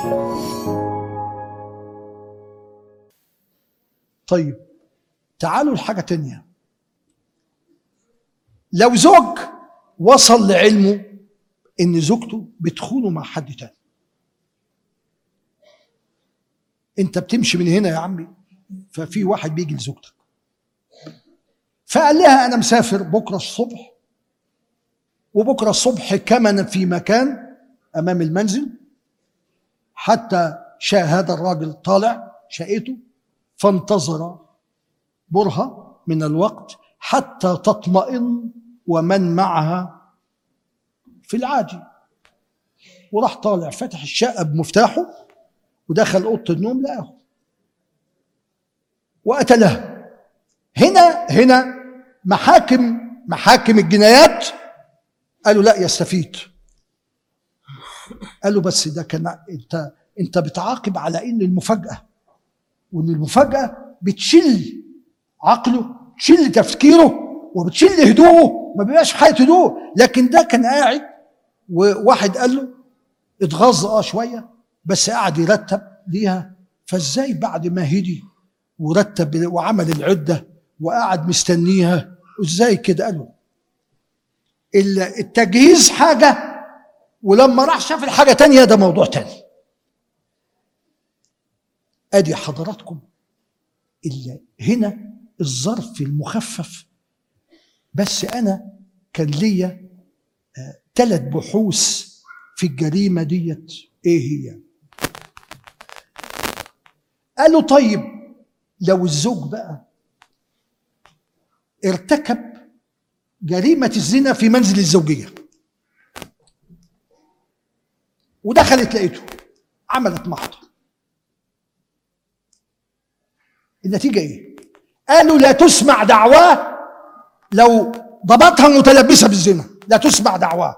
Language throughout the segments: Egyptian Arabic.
طيب تعالوا لحاجة تانية لو زوج وصل لعلمه ان زوجته بتخونه مع حد تاني انت بتمشي من هنا يا عمي ففي واحد بيجي لزوجتك فقال لها انا مسافر بكره الصبح وبكره الصبح كمن في مكان امام المنزل حتى شاء هذا الراجل طالع شقته فانتظر برهة من الوقت حتى تطمئن ومن معها في العاجل وراح طالع فتح الشقة بمفتاحه ودخل أوضة النوم لقاه وقتلها هنا هنا محاكم محاكم الجنايات قالوا لا يستفيد قالوا بس ده كان انت انت بتعاقب على ان المفاجاه وان المفاجاه بتشل عقله تشل تفكيره وبتشل هدوءه ما بيبقاش في حاله هدوء لكن ده كان قاعد وواحد قال له اتغاظ اه شويه بس قعد يرتب ليها فازاي بعد ما هدي ورتب وعمل العده وقعد مستنيها ازاي كده قالوا التجهيز حاجه ولما راح شاف الحاجه تانية ده موضوع تاني ادي حضراتكم اللي هنا الظرف المخفف بس انا كان ليا ثلاث بحوث في الجريمه ديت ايه هي قالوا طيب لو الزوج بقى ارتكب جريمه الزنا في منزل الزوجيه ودخلت لقيته عملت محضر النتيجه ايه قالوا لا تسمع دعواه لو ضبطها متلبسه بالزنا لا تسمع دعواه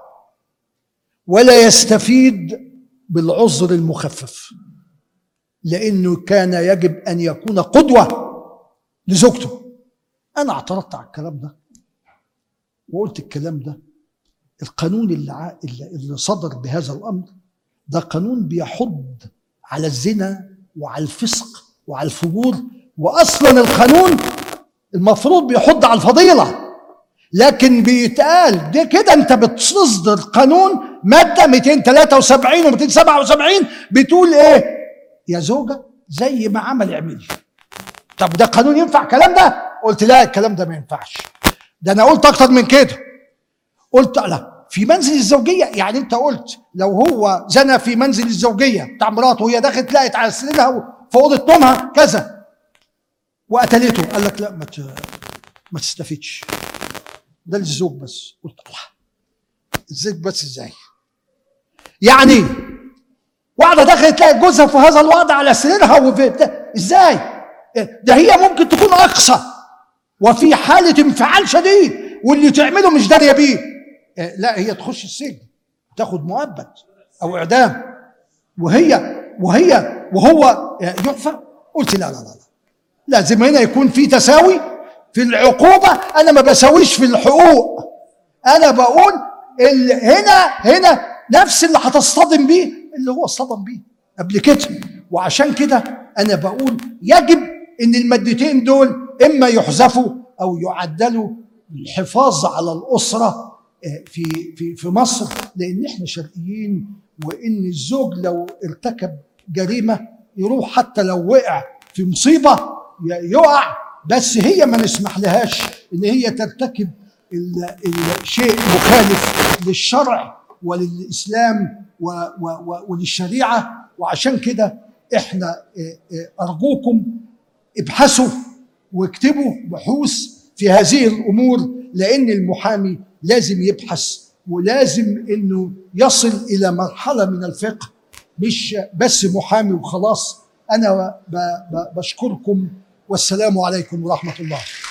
ولا يستفيد بالعذر المخفف لانه كان يجب ان يكون قدوه لزوجته انا اعترضت على الكلام ده وقلت الكلام ده القانون اللي اللي صدر بهذا الامر ده قانون بيحض على الزنا وعلى الفسق وعلى الفجور واصلا القانون المفروض بيحض على الفضيله لكن بيتقال ده كده انت بتصدر قانون ماده 273 و 277 بتقول ايه يا زوجه زي ما عمل اعملي طب ده قانون ينفع الكلام ده قلت لا الكلام ده ما ينفعش ده انا قلت اكتر من كده قلت لا في منزل الزوجيه يعني انت قلت لو هو زنى في منزل الزوجيه بتاع مراته وهي دخلت لقت على سريرها في اوضه نومها كذا وقتلته قال لك لا ما ما تستفيدش ده للزوج بس قلت الله الزوج بس ازاي يعني واحده دخلت تلاقي جوزها في هذا الوضع على سريرها وفي ازاي ده هي ممكن تكون اقصى وفي حاله انفعال شديد واللي تعمله مش داريه بيه لا هي تخش السجن تاخد مؤبد او اعدام وهي وهي وهو يعفى قلت لا لا لا, لا. لازم هنا يكون في تساوي في العقوبة أنا ما بساويش في الحقوق أنا بقول اللي هنا هنا نفس اللي هتصطدم بيه اللي هو اصطدم بيه قبل كده وعشان كده أنا بقول يجب إن المادتين دول إما يحذفوا أو يعدلوا للحفاظ على الأسرة في في في مصر لأن إحنا شرقيين وإن الزوج لو ارتكب جريمة يروح حتى لو وقع في مصيبة يقع بس هي ما نسمح لهاش ان هي ترتكب الشيء مخالف للشرع وللاسلام و و وللشريعه وعشان كده احنا ارجوكم ابحثوا واكتبوا بحوث في هذه الامور لان المحامي لازم يبحث ولازم انه يصل الى مرحله من الفقه مش بس محامي وخلاص انا بشكركم والسلام عليكم ورحمه الله